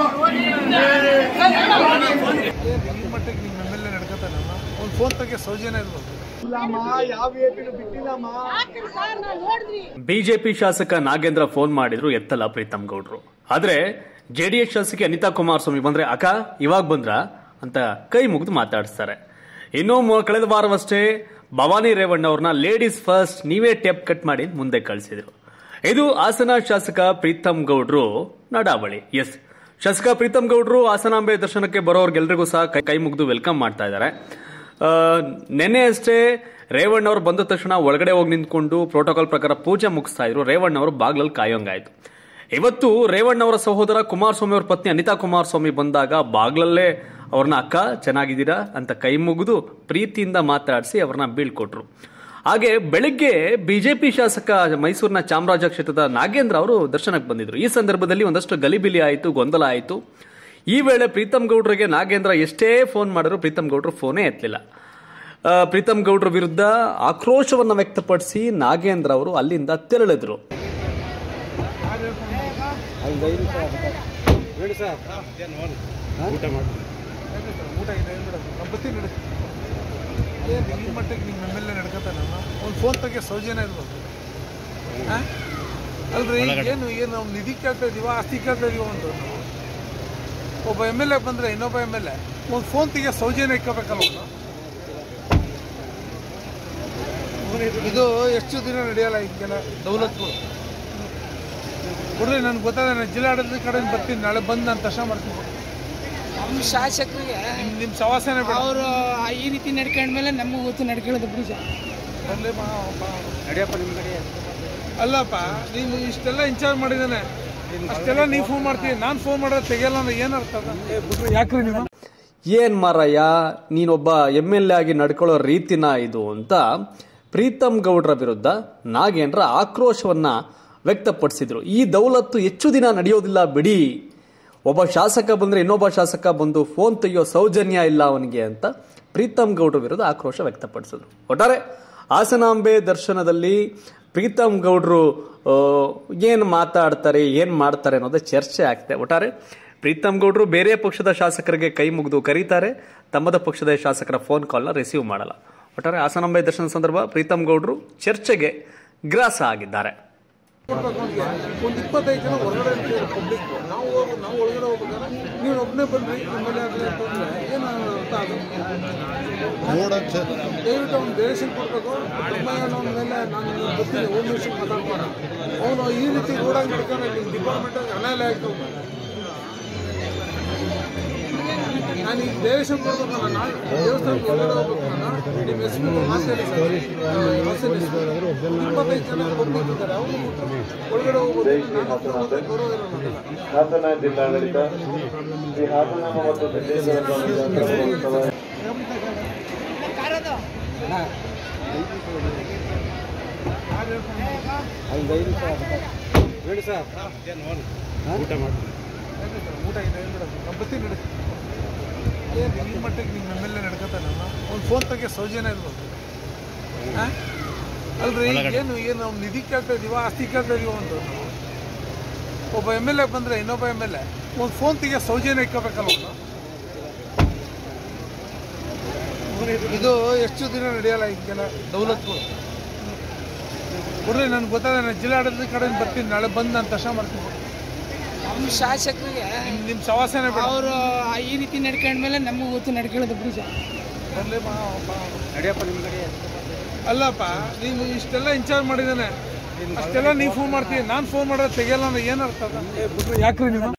ಈ ಮಟ್ಟಿಗೆ ನಿಮ್ಮ ಎಮ್ ಎಲ್ ಎ ನಡ್ಕೋತಾನಮ್ಮ ಒಂದು ಫೋನ್ ತೆಗೆ ಸೌಜನ್ಯ ಇರ್ಬೋದು ಬಿಜೆಪಿ ಶಾಸಕ ನಾಗೇಂದ್ರ ಫೋನ್ ಮಾಡಿದ್ರು ಎತ್ತಲ್ಲ ಪ್ರೀತಮ್ ಗೌಡ್ರು ಆದ್ರೆ ಜೆಡಿಎಸ್ ಶಾಸಕಿ ಅನಿತಾ ಕುಮಾರಸ್ವಾಮಿ ಬಂದ್ರೆ ಅಕ್ಕ ಇವಾಗ ಬಂದ್ರ ಅಂತ ಕೈ ಮುಗಿದು ಮಾತಾಡಿಸ್ತಾರೆ ಇನ್ನು ಮೊ- ಕಳೆದ ವಾರವಷ್ಟೇ ಭವಾನಿ ರೇವಣ್ಣ ಅವ್ರನ್ನ ಲೇಡೀಸ್ ಫಸ್ಟ್ ನೀವೇ ಟೇಪ್ ಕಟ್ ಮಾಡಿ ಮುಂದೆ ಕಳಿಸಿದ್ರು ಇದು ಹಾಸನ ಶಾಸಕ ಪ್ರೀತಮ್ ಗೌಡ್ರು ನಡಾವಳಿ ಎಸ್ ಶಾಸಕ ಪ್ರೀತಮ್ ಗೌಡ್ರು ಹಾಸನಾಂಬೆ ದರ್ಶನಕ್ಕೆ ಬರೋರ್ಗೆಲ್ರಿಗೂ ಸಹ ಕೈ- ಕೈ ಮುಗಿದು ವೆಲ್ಕಮ್ ಮಾಡ್ತಾ ಇದ್ದಾರೆ ಆ, ನೆನ್ನೆ ಅಷ್ಟೇ ರೇವಣ್ಣ ಅವರು ಬಂದ ತಕ್ಷಣ ಒಳಗಡೆ ಹೋಗಿ ನಿಂತ್ಕೊಂಡು ಪ್ರೋಟೋಕಾಲ್ ಪ್ರಕಾರ ಪೂಜೆ ಮುಗಿಸ್ತಾ ಇದ್ರು ರೇವಣ್ಣ ಅವರು ಬಾಗ್ಲಲ್ಲಿ ಕಾಯೋಂಗಾಯ್ತು ಇವತ್ತು ರೇವಣ್ಣ ಅವರ ಸಹೋದರ ಕುಮಾರಸ್ವಾಮಿ ಅವ್ರ ಪತ್ನಿ ಅನಿತಾ ಕುಮಾರಸ್ವಾಮಿ ಬಂದಾಗ ಬಾಗ್ಲಲ್ಲೇ ಅವ್ರನ್ನ ಅಕ್ಕ ಚೆನ್ನಾಗಿದ್ದೀರಾ ಅಂತ ಕೈ ಮುಗಿದು ಪ್ರೀತಿಯಿಂದ ಮಾತಾಡಿಸಿ ಅವ್ರನ್ನ ಬೀಳ್ಕೊಟ್ರು ಹಾಗೆ ಬೆಳಿಗ್ಗೆ ಬಿಜೆಪಿ ಶಾಸಕ ಮೈಸೂರಿನ ಚಾಮರಾಜ ಕ್ಷೇತ್ರದ ನಾಗೇಂದ್ರ ಅವರು ದರ್ಶನಕ್ಕೆ ಬಂದಿದ್ರು ಈ ಸಂದರ್ಭದಲ್ಲಿ ಒಂದಷ್ಟು ಗಲಿಬಿಲಿ ಆಯಿತು ಗೊಂದಲ ಆಯಿತು ಈ ವೇಳೆ ಪ್ರೀತಮ್ ಗೌಡ್ರಿಗೆ ನಾಗೇಂದ್ರ ಎಷ್ಟೇ ಫೋನ್ ಮಾಡಿದ್ರು ಪ್ರೀತಮ್ ಗೌಡ್ರು ಫೋನೇ ಎತ್ತಲಿಲ್ಲ ಆ, ಪ್ರೀತಮ್ ಗೌಡ್ರ ವಿರುದ್ಧ ಆಕ್ರೋಶವನ್ನು ವ್ಯಕ್ತಪಡಿಸಿ ನಾಗೇಂದ್ರ ಅವರು ಅಲ್ಲಿಂದ ತೆರಳಿದ್ರು ಊಟ ಇದೆ ಏನು ಬಿಡೋದು ನಮ್ಮ ಬರ್ತೀನಿ ನಡಿ ಏನು ಈ ಮಟ್ಟಿಗೆ ನಿಮ್ಮ ಎಮ್ ಎಲ್ ಎ ನಡ್ಕೋತಾನಮ್ಮ ಒಂದು ಫೋನ್ ತೆಗೆ ಸೌಜನ್ಯ ಇರ್ಬೋದು ಆ? ಅಲ್ರಿ ಏನು ಏನು ನಾವು ನಿಧಿ ಕೇಳ್ತಾ ಇದೀವ ಆಸ್ತಿ ಕೇಳ್ತಾ ಇದೀವ ಒಂದು ನಾವು ಒಬ್ಬ ಎಮ್ ಎಲ್ ಎ ಬಂದರೆ ಇನ್ನೊಬ್ಬ ಎಮ್ ಎಲ್ ಎ ಒಂದು ಫೋನ್ ತೆಗೆ ಸೌಜನ್ಯ ಇಕ್ಕಬೇಕಲ್ಲ ಒಂದು ಇದು ಎಷ್ಟು ದಿನ ನಡೆಯಲ್ಲ ಈಗೆಲ್ಲ ದೌಲತ್ಗಳು ಕೊಡ್ರಿ ನನ್ಗೆ ಗೊತ್ತಾಗ ನಾನು ಜಿಲ್ಲಾಡಳಿತ ಕಡೆಯಿಂದ ಬರ್ತೀನಿ ನಾಳೆ ಬಂದು ನಾನು ದರ್ಶನ ಮಾಡ್ತೀನಿ ನಮ್ಮ ಶಾಸಕರಿಗೆ ನಿಮ್ಮ ನಿಮ್ಮ ಸವಾಸನೆ ಬೇಡ ಅವರು ಈ ರೀತಿ ನಡ್ಕೊಂಡ್ಮೇಲೆ ನಮಗೂ ಗೊತ್ತು ನಡ್ಕೊಳ್ಳೋದು ಬಿಡಿ ಸರ್ ಬರ್ಲಿ ಬಾ, ಬಾ. ಅಲ್ಲಪ್ಪ ನೀನು ಇಷ್ಟೆಲ್ಲ ಇನ್ಚಾರ್ಜ್ ಮಾಡಿದಾನೆ ಅಷ್ಟೆಲ್ಲ ನೀವು ಫೋನ್ ಮಾಡ್ತೀವಿ ನಾನು ಫೋನ್ ಮಾಡೋದು ತೆಗಿಯಲ್ಲ ಅಂದ್ರೆ ಏನು ಅರ್ಥ ಅದ ಯಾಕ್ರಿ ನೀವು ಏನ್ ಮಾರಯ್ಯ ನೀನೊಬ್ಬ ಎಮ್ ಎಲ್ ಎ ಆಗಿ ನಡ್ಕೊಳ್ಳೋ ರೀತಿನ ಇದು ಅಂತ ಪ್ರೀತಮ್ ಗೌಡ್ರ ವಿರುದ್ಧ ನಾಗೇಂದ್ರ ಆಕ್ರೋಶವನ್ನ ವ್ಯಕ್ತಪಡಿಸಿದ್ರು ಈ ದೌಲತ್ತು ಹೆಚ್ಚು ದಿನ ನಡೆಯೋದಿಲ್ಲ ಬಿಡಿ ಒಬ್ಬ ಶಾಸಕ ಬಂದ್ರೆ ಇನ್ನೊಬ್ಬ ಶಾಸಕ ಬಂದು ಫೋನ್ ತೆಗೆಯೋ ಸೌಜನ್ಯ ಇಲ್ಲ ಅವನಿಗೆ ಅಂತ ಪ್ರೀತಮ್ ಗೌಡ್ರ ವಿರುದ್ಧ ಆಕ್ರೋಶ ವ್ಯಕ್ತಪಡಿಸಿದ್ರು ಒಟ್ಟಾರೆ ಹಾಸನಾಂಬೆ ದರ್ಶನದಲ್ಲಿ ಪ್ರೀತಮ್ ಗೌಡ್ರು ಆ, ಏನ್ ಮಾತಾಡ್ತಾರೆ ಏನ್ ಮಾಡ್ತಾರೆ ಅನ್ನೋದೇ ಚರ್ಚೆ ಆಗ್ತದೆ ಒಟ್ಟಾರೆ ಪ್ರೀತಮ್ ಗೌಡ್ರು ಬೇರೆ ಪಕ್ಷದ ಶಾಸಕರಿಗೆ ಕೈ ಮುಗಿದು ಕರೀತಾರೆ ತಮ್ಮದ ಪಕ್ಷದ ಶಾಸಕರ ಫೋನ್ ಕಾಲ್ನ ರಿಸೀವ್ ಮಾಡಲ್ಲ ಒಟ್ಟಾರೆ ಹಾಸನಾಂಬೆ ದರ್ಶನ ಸಂದರ್ಭ ಪ್ರೀತಮ್ ಗೌಡ್ರು ಚರ್ಚೆಗೆ ಗ್ರಾಸ ಆಗಿದ್ದಾರೆ ಕೊಡ್ಬೇಕು ಅವ್ನಿಗೆ ಒಂದು ಇಪ್ಪತ್ತೈದು ಜನ ಹೊರಗಡೆ ಇರ್ತೀವಿ ಪಬ್ಲಿಕ್ ನಾವು ಹೋಗಿ ನಾವು ಒಳಗಡೆ ಹೋಗ್ಬೇಕಾದ್ರೆ ನೀವು ಒಬ್ಬನೇ ಬಂದ್ರಿ ನಿಮ್ಮಲ್ಲಿ ಆಗಲಿ ಅಂತಂದ್ರೆ ಏನು ಅರ್ಥ ಆಗುತ್ತೆ ದಯವಿಟ್ಟು ಅವ್ನು ಡೈರೆಕ್ಷನ್ ಕೊಡಬೇಕು ಬ್ರಹ್ಮಯ್ಯನವನ ಮೇಲೆ ನಾನು ಗೊತ್ತಿಲ್ಲ ಒಂದು ನಿಮಿಷ ಮಾತಾಡ್ಬೇಡ ಅವನು ಈ ರೀತಿ ರೋಡಾಗಿ ನಡ್ಕೊಂಡು ನಿಮ್ಮ ಡಿಪಾರ್ಟ್ಮೆಂಟ್ ಅನಾಲೆ ಆಗ್ತಾವ ನಾನು ಈಗ ಡೈರೆಕ್ಷನ್ ಕೊಡ್ಬೇಕು ನಾನು ನಾಳೆ ದೇವಸ್ಥಾನಕ್ಕೆ ಒಳಗಡೆ ಹೋಗ್ಬೇಕು ನಾನು ನಿಮ್ಮ ಹೆಸರು ಮಾತಾಡಿ ಸರ್ ಇಪ್ಪತ್ತೈದು ಜನ ಪಬ್ಲಿಕ್ ಇದ್ದಾರೆ ಅವರು ಒಳಗಡೆ ಹೋಗ್ಬೋದು ನಾನು ಗೌರವ ಇಲ್ಲ ನನಗೆ. ಹಾಸನ ಜಿಲ್ಲಾಡಳಿತ ಶ್ರೀ ಹಾಸನ ಮತ್ತು ಸಿದ್ದೇಶ್ವರ ಸ್ವಾಮಿ ಜಾತ್ರಾ ಮಹೋತ್ಸವ ಊಟ ಇದೆ ಏನು ಬಿಡೋದು ನಮ್ಮ ಬರ್ತೀನಿ ನಡಿ ಏನು ಈ ಮಟ್ಟಿಗೆ ನಿಮ್ಮ ಎಮ್ ಎಲ್ ಎ ನಡ್ಕೋತಾನಮ್ಮ ಒಂದು ಫೋನ್ ತೆಗೆ ಸೌಜನ್ಯ ಇರ್ಬೋದು ಆ? ಅಲ್ರಿ ಏನು ಏನು ನಾವು ನಿಧಿ ಕೇಳ್ತಾ ಇದೀವ ಆಸ್ತಿ ಕೇಳ್ತಾ ಇದೀವ ಒಂದು ನಾವು ಒಬ್ಬ ಎಮ್ ಎಲ್ ಎ ಬಂದರೆ ಇನ್ನೊಬ್ಬ ಎಮ್ ಎಲ್ ಎ ಒಂದು ಫೋನ್ ತೆಗೆ ಸೌಜನ್ಯ ಇಕ್ಕಬೇಕಲ್ಲ ಒಂದು ಇದು ಎಷ್ಟು ದಿನ ನಡೆಯಲ್ಲ ಈಗೆಲ್ಲ ದೌಲತ್ಗಳು ಕೊಡ್ರಿ ನನ್ಗೆ ಗೊತ್ತಾಗ ನಾನು ಜಿಲ್ಲಾಡಳಿತ ಕಡೆಯಿಂದ ಬರ್ತೀನಿ ನಾಳೆ ಬಂದು ನಾನು ದರ್ಶನ ಮಾಡ್ತೀನಿ ನಮ್ಮ ಶಾಸಕರಿಗೆ ನಿಮ್ಮ ನಿಮ್ಮ ಸವಾಸನೆ ಬೇಡ ಅವರು ಈ ರೀತಿ ನಡ್ಕೊಂಡ್ಮೇಲೆ ನಮಗೂ ಗೊತ್ತು ನಡ್ಕೊಳ್ಳೋದು ಬಿಡಿ ಸರ್ ಬರ್ಲಿ ಬಾ, ಬಾ. ಅಲ್ಲಪ್ಪ ನೀನು ಇಷ್ಟೆಲ್ಲ ಇನ್ಚಾರ್ಜ್ ಮಾಡಿದಾನೆ ಅಷ್ಟೆಲ್ಲ ನೀವು ಫೋನ್ ಮಾಡ್ತೀವಿ ನಾನು ಫೋನ್ ಮಾಡೋದು ತೆಗಿಯಲ್ಲ ಅಂದ್ರೆ ಏನು ಅರ್ಥ ಅದ ಯಾಕ್ರಿ ನೀವು